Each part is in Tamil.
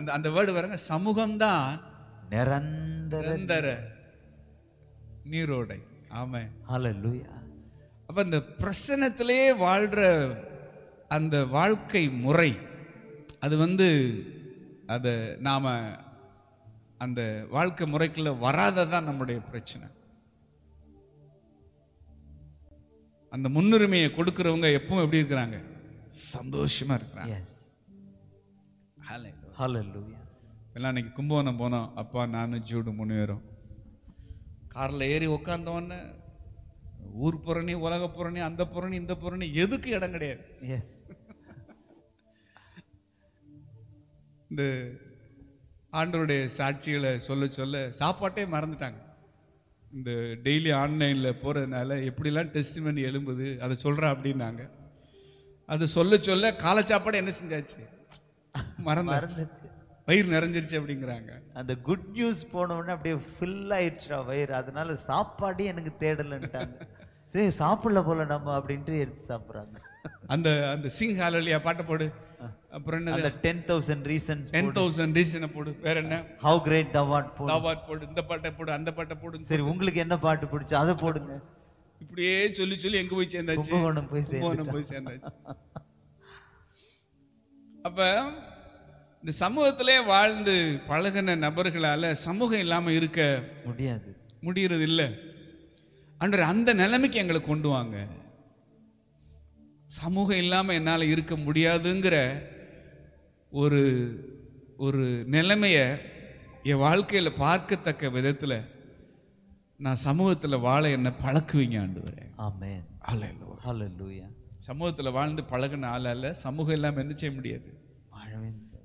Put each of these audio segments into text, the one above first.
அந்த அந்த வேர்டு பாருங்க சமூகம்தான் நிரந்தர நிரந்தர நீரோடை ஆமே ஹalleluya அப்ப இந்த பிரசனத்திலே வாழ்ற அந்த வாழ்க்கை முறை அது வந்து அதை நாம அந்த வாழ்க்கை முறைக்குள்ள வராததான் நம்முடைய பிரச்சனை அந்த முன்னுரிமையை கொடுக்கிறவங்க எப்பவும் எப்படி இருக்கிறாங்க சந்தோஷமா இருக்கிறாங்க எஸ் Hallelujah. ஹalleluya எல்லாம் அன்னைக்கு கும்பகோணம் போனோம் அப்பா நானும் ஜூடு மூணு பேரும் காரில் ஏறி உட்காந்தவொடனே ஊர் புறணி உலக புறணி அந்த புறணி இந்த புறணி எதுக்கு இடம் கிடையாது எஸ் இந்த ஆண்டவருடைய சாட்சிகளை சொல்ல சொல்ல சாப்பாட்டே மறந்துட்டாங்க இந்த டெய்லி ஆன்லைனில் போகிறதுனால எப்படிலாம் டெஸ்ட் பண்ணி எழும்புது அதை சொல்கிறா அப்படின்னாங்க அது சொல்ல சொல்ல காலை சாப்பாடு என்ன செஞ்சாச்சு மறந்தாச்சு மறந்துச்சு வயிறு நிறைஞ்சிருச்சு அப்படிங்கிறாங்க அந்த குட் நியூஸ் போன உடனே அப்படியே ஃபில் ஆயிடுச்சா வயிறு அதனால சாப்பாடே எனக்கு தேடலன்ட்டாங்க சரி சாப்பிடல போல நம்ம அப்படின்ட்டு எடுத்து சாப்பிடுறாங்க அந்த அந்த சிங் ஹாலலியா பாட்டை போடு அப்புறம் என்ன அந்த ten thousand reasons ten thousand ரீசனை போடு வேற என்ன ஹவு கிரேட் தவாட் போ தாவாட் போடு இந்த பாட்டை போடு அந்த பாட்டை போடு சரி உங்களுக்கு என்ன பாட்டு பிடிச்சோ அதை போடுங்க இப்படியே சொல்லி சொல்லி எங்க போய் சேர்ந்தாச்சு கும்பகோணம் போய் கும்பகோணம் போய் சேர்ந்தாச்சு அப்ப இந்த சமூகத்திலே வாழ்ந்து பழகின நபர்களால சமூகம் இல்லாம இருக்க முடியாது முடியறது இல்ல அன்றர் அந்த நிலைமைக்கு எங்களை கொண்டு வாங்க சமூகம் இல்லாம என்னால இருக்க முடியாதுங்கிற ஒரு ஒரு நிலைமைய என் வாழ்க்கையில பார்க்கத்தக்க விதத்துல நான் சமூகத்துல வாழ என்ன பழக்குவீங்க ஆண்டு ஆமென் அல்ல ஹalleluya சமூகத்துல வாழ்ந்து பழகின ஆளால சமூகம் இல்லாம என்ன செய்ய முடியாது வாழவே முடியாது.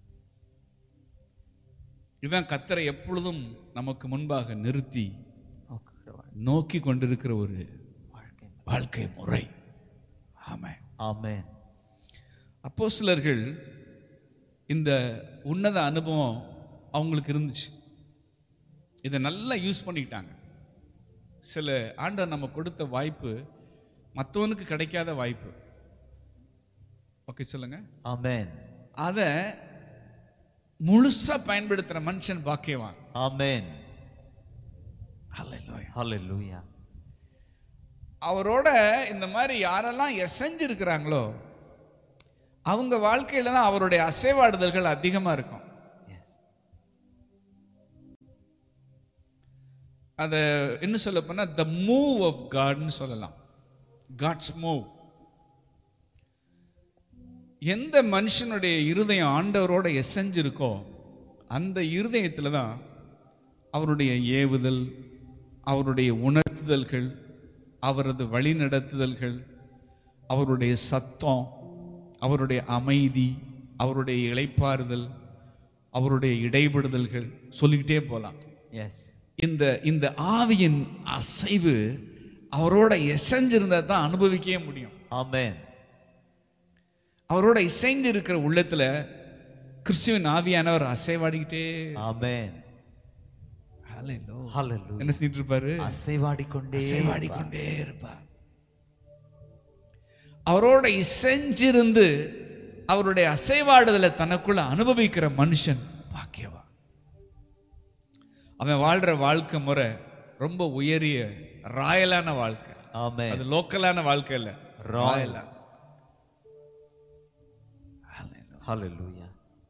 இதுதான் கத்தரை எப்பொழுதும் நமக்கு முன்பாக நிறுத்தி நோக்குகிற வாழ்- நோக்கி கொண்டிருக்கிற ஒரு வாழ்க்கை வாழ்க்கை முறை ஆமா ஆமென் அப்போஸ்தலர்கள் இந்த உன்னத அனுபவம் அவங்களுக்கு இருந்துச்சு இதை நல்லா யூஸ் பண்ணிக்கிட்டாங்க சில ஆண்டவர் நம்ம கொடுத்த வாய்ப்பு மற்றவனுக்கு கிடைக்காத வாய்ப்பு ஓகே சொல்லுங்க ஆமென் அதை முழுசா பயன்படுத்துற மனுஷன் பாக்கியவான் ஆமென் Hallelujah. ஹalleluya அவரோட இந்த மாதிரி யாரெல்லாம் எசைஞ்சிருக்கிறாங்களோ அவங்க வாழ்க்கையில தான் அவருடைய அசைவாடுதல்கள் அதிகமா இருக்கும் எஸ் அதை என்ன சொல்ல போனா த மூவ் ஆஃப் காட்னு சொல்லலாம் காட்ஸ் மூவ் எந்த மனுஷனுடைய இருதயம் ஆண்டவரோட எசைஞ்சிருக்கோ அந்த இருதயத்துல தான் அவருடைய ஏவுதல் அவருடைய உணர்த்துதல்கள் அவரது வழிநடத்துதல்கள் அவருடைய சத்தம் அவருடைய அமைதி அவருடைய இளைப்பாறுதல் அவருடைய இடைபடுதல்கள் சொல்லிக்கிட்டே போலாம் எஸ் இந்த இந்த ஆவியின் அசைவு அவரோட எசைஞ்சிருந்தா தான் அனுபவிக்கவே முடியும் ஆமென் அவரோட இசைந்து இருக்கிற உள்ளத்துல கிறிஸ்துவின் ஆவியானவர் அசைவாடிக்கிட்டே ஆமென் Hallelujah. ஹalleluya என்ன செஞ்சிட்டு இருப்பாரு அசைவாடிக்கொண்டே அசைவாடிக்கொண்டே இருப்பார் அவரோட இசைஞ்சிருந்து அவருடைய அசைவாடுதலை தனக்குள்ள அனுபவிக்கிற மனுஷன் பாக்கியவா அவன் வாழ்ற வாழ்க்கை முறை ரொம்ப உயரிய ராயலான வாழ்க்கை ஆமென் அது லோக்கலான வாழ்க்கை இல்ல ராயலா ஹalleluya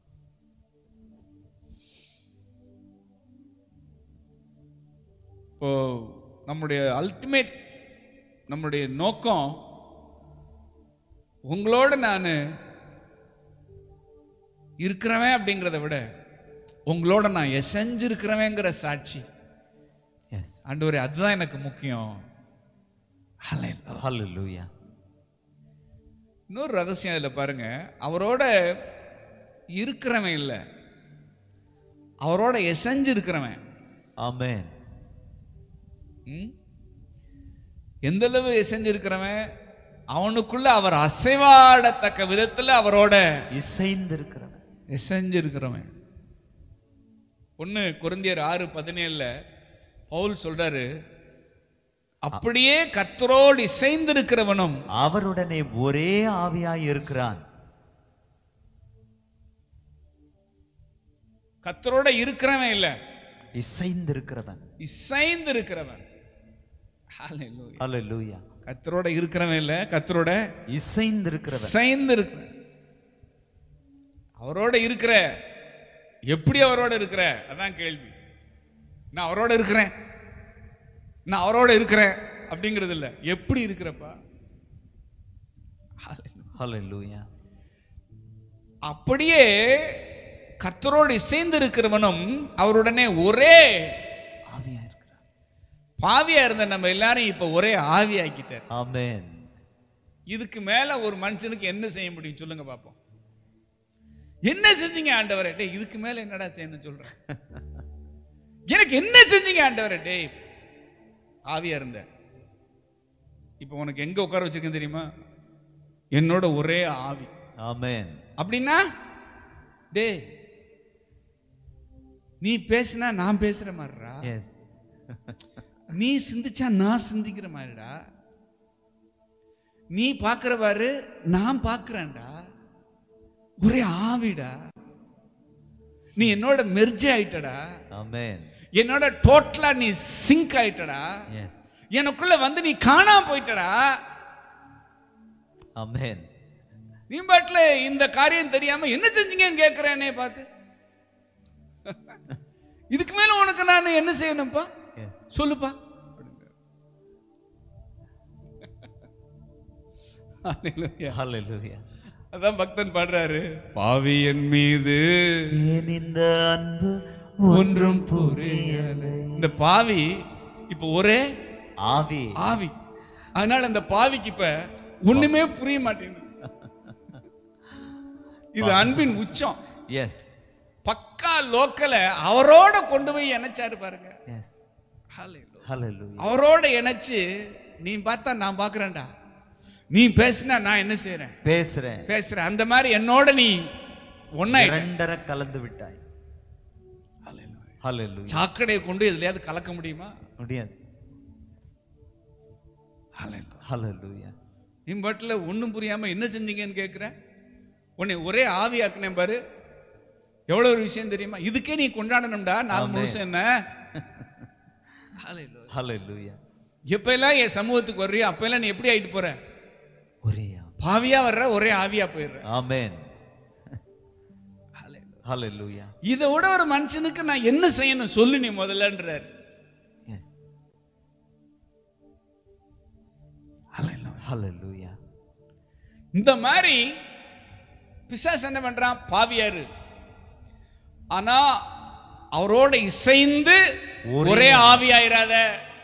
இப்போ நம்முடைய அல்டிமேட் நம்முடைய நோக்கம் உங்களோட நான் இருக்கிறவன் அப்படிங்கிறத விட உங்களோட நான் எசைஞ்சிருக்கிறவங்கிற சாட்சி எஸ் ஆண்டவரே அதுதான் எனக்கு முக்கியம் Hallelujah. ஹalleluya இன்னொரு ரகசியம் அதில் பாருங்க அவரோட இருக்கிறவன் இல்லை அவரோட எசைஞ்சு இருக்கிறவன் ஆமென் ம்? எந்த அளவு எசைஞ்சிருக்கிறவன் அவனுக்குள்ள அவர் அசைவாடத்தக்க விதத்துல அவரோட இசைந்திருக்கிறவன் எசைஞ்சிருக்கிறவன் ஒண்ணு குருந்தியர் ஆறு பதினேழுல பவுல் சொல்றாரு அப்படியே கர்த்தரோடு இசைந்திருக்கிறவனும் அவருடனே ஒரே ஆவியாய் இருக்கிறான் கத்தரோட இருக்கிறவன் இல்ல இசைந்து இருக்கிறவன் இசைந்து இருக்கிறவன் Hallelujah. ஹalleluya கத்தரோட இருக்கிறவன் இல்ல கத்தரோட இசைந்து இருக்கிறவன் இசைந்து இருக்கிற அவரோட இருக்கிற எப்படி அவரோட இருக்கிற அதான் கேள்வி நான் அவரோட இருக்கிறேன் நான் அவரோட இருக்கிறேன் அப்படிங்கிறது இல்ல எப்படி இருக்கிறப்பா Hallelujah. ஹalleluya அப்படியே கர்த்தரோடு இசைந்து இருக்கிறவனும் அவருடனே ஒரே ஆவியா இருக்கிறான் பாவியா இருந்த நம்ம எல்லாரும் இப்ப ஒரே ஆவியாக்கிட்டார் ஆமென் இதுக்கு மேல ஒரு மனுஷனுக்கு என்ன செய்ய முடியும் சொல்லுங்க பாப்போம் என்ன செஞ்சீங்க ஆண்டவரே டேய் இதுக்கு மேல என்னடா செய்யணும் சொல்றேன் எனக்கு என்ன செஞ்சீங்க ஆண்டவரே டேய் ஆவியா இருந்த இப்போ உனக்கு எங்க உட்கார வச்சிருக்கேன் தெரியுமா என்னோட ஒரே ஆவி ஆமென் அப்படின்னா டேய் நீ பேசினா நான் பேசுற மாதிரிடா எஸ் நீ சிந்திச்சா நான் சிந்திக்கிற மாதிரிடா நீ பார்க்கிறவாரு நான் பார்க்கிறேன்டா ஒரே ஆவிடா நீ என்னோட மெர்ஜ் ஆயிட்டடா ஆமென் என்னோட டோட்டலா நீ சிங்க் ஆயிட்டடா எஸ் எனக்குள்ள வந்து நீ காணாம போயிட்டடா ஆமென் நீ பாட்டுல இந்த காரியம் தெரியாம என்ன செஞ்சீங்கன்னு கேட்கிறேனே பார்த்து இதுக்கு மேல உனக்கு நான் என்ன செய்யணும்ப்பா எஸ் சொல்லுப்பா Hallelujah. ஹalleluya அதான் பக்தன் பாடுறாரு பாவி என் மீது ஏன் இந்த அன்பு ஒன்றும் புரியல இந்த பாவி இப்ப ஒரே ஆவி ஆவி அதனால இந்த பாவிக்கு இப்ப ஒண்ணுமே புரிய மாட்டேங்குது இது அன்பின் உச்சம் எஸ் பக்கா லோக்கல அவரோட கொண்டு போய் இணைச்சாரு பாருங்க எஸ் Hallelujah. ஹalleluya அவரோட இணைச்சு நீ பார்த்தா நான் பாக்குறேன்டா நீ பேசினா நான் என்ன செய்யறேன் பேசுறேன் பேசுறேன் அந்த மாதிரி என்னோட நீ ஒன்னாயிட்ட இரண்டரை கலந்து விட்டாய் ஹalleluya சாக்கடையை கொண்டு எதுலயாவது கலக்க முடியுமா முடியாது ஹalleluya நீ பாட்டுல ஒண்ணும் புரியாம என்ன செஞ்சீங்கன்னு கேக்குற உன்னை ஒரே ஆவியாக்குனேன் பாரு எவ்வளவு ஒரு விஷயம் தெரியுமா இதுக்கே நீ கொண்டாடணும்டா நாலு ஆமென். முழுசம் என்ன Hallelujah. ஹalleluya எப்ப எல்லாம் என் சமூகத்துக்கு வர்றியோ அப்ப எல்லாம் நீ எப்படி ஆயிட்டு போற ஒரே ஆவி பாவியா வர்ற ஒரே ஆவியா போயிடுற ஆமென் ஹalleluya இதை விட ஒரு மனுஷனுக்கு நான் என்ன செய்யணும் சொல்லு நீ முதல்லன்றார் எஸ் ஹalleluya இந்த மாதிரி பிசாசு என்ன பண்றான் பாவியாரு ஆனா அவரோட இசைந்து ஒரே ஒரே ஆவியாயிராத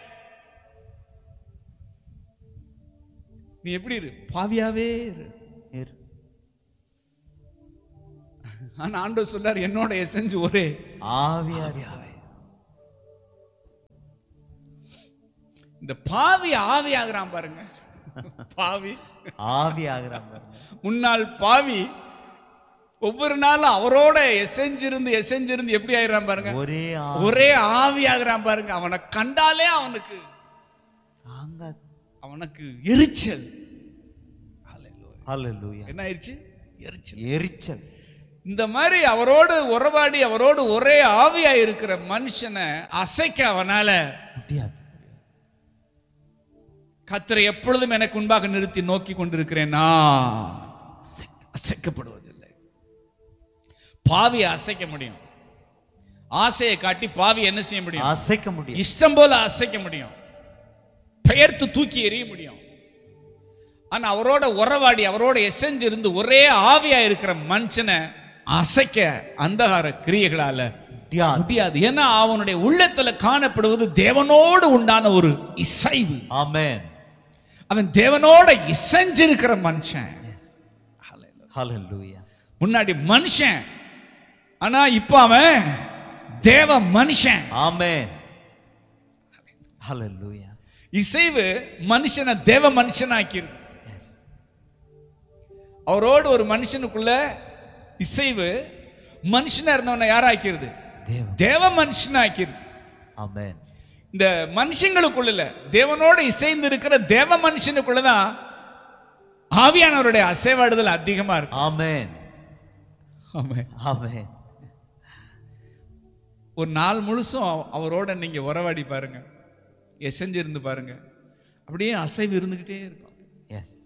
நீ எப்படி இரு பாவியாவே இரு இரு. ஆனா ஆண்டவர் சொல்றார் என்னோட எசைஞ்சு ஒரே ஆவியாவே இந்த பாவி ஆவி ஆகுறான் பாருங்க பாவி ஆவி ஆகிறாங்க முன்னாள் பாவி ஒவ்வொரு நாளும் அவரோட எசைஞ்சிருந்து எசைஞ்சிருந்து எப்படி ஆயிடுறான் பாருங்க ஒரே ஆவி ஒரே ஆவி ஆகுறான் பாருங்க அவனை கண்டாலே அவனுக்கு தாங்காது. அவனுக்கு எரிச்சல் Hallelujah. ஹalleluya என்ன ஆயிடுச்சு எரிச்சல் எரிச்சல் இந்த மாதிரி அவரோடு உறவாடி அவரோடு ஒரே ஆவியா இருக்கிற மனுஷனை அசைக்க அவனால முடியாது கத்தரை எப்பொழுதும் எனக்கு முன்பாக நிறுத்தி நோக்கி கொண்டிருக்கிறேன் நான் அசைக்க- அசைக்கப்படுவதில்லை பாவியை அசைக்க முடியும் ஆசையை காட்டி பாவி என்ன செய்ய முடியும் அசைக்க முடியும் இஷ்டம் போல அசைக்க முடியும் பெயர்த்து தூக்கி எறிய முடியும் ஆனா அவரோட உறவாடி அவரோட எசைஞ்சு இருந்து ஒரே ஆவியா இருக்கிற மனுஷனை அசைக்க அந்தகார கிரியைகளால முடியாது முடியாது ஏன்னா அவனுடைய உள்ளத்துல காணப்படுவது தேவனோடு உண்டான ஒரு இசைவு ஆமென் அவன் தேவனோட இசைஞ்சிருக்கிற மனுஷன் ஹalleluya முன்னாடி மனுஷன் ஆனா இப்ப அவன் தேவ மனுஷன் ஆமென் ஹalleluya இசைவு மனுஷனை தேவ மனுஷனாக்கிருக்கு எஸ் அவரோடு ஒரு மனுஷனுக்குள்ள இசைவு மனுஷனா இருந்தவனை யாராக்கிறது தேவன் தேவ மனுஷனாக்கிறது ஆமென் இந்த மனுஷங்களுக்குள்ள இல்ல தேவனோடு இசைந்து இருக்கிற தேவ மனுஷனுக்குள்ளதான் ஆவியானவருடைய அசைவாடுதல் அதிகமா இருக்கு ஆமென் ஆமென். ஆமென் ஒரு நாள் முழுசும் அவ- அவரோட நீங்க உறவாடி பாருங்க எசைஞ்சு இருந்து பாருங்க அப்படியே அசைவு இருந்துகிட்டே இருக்கும் எஸ்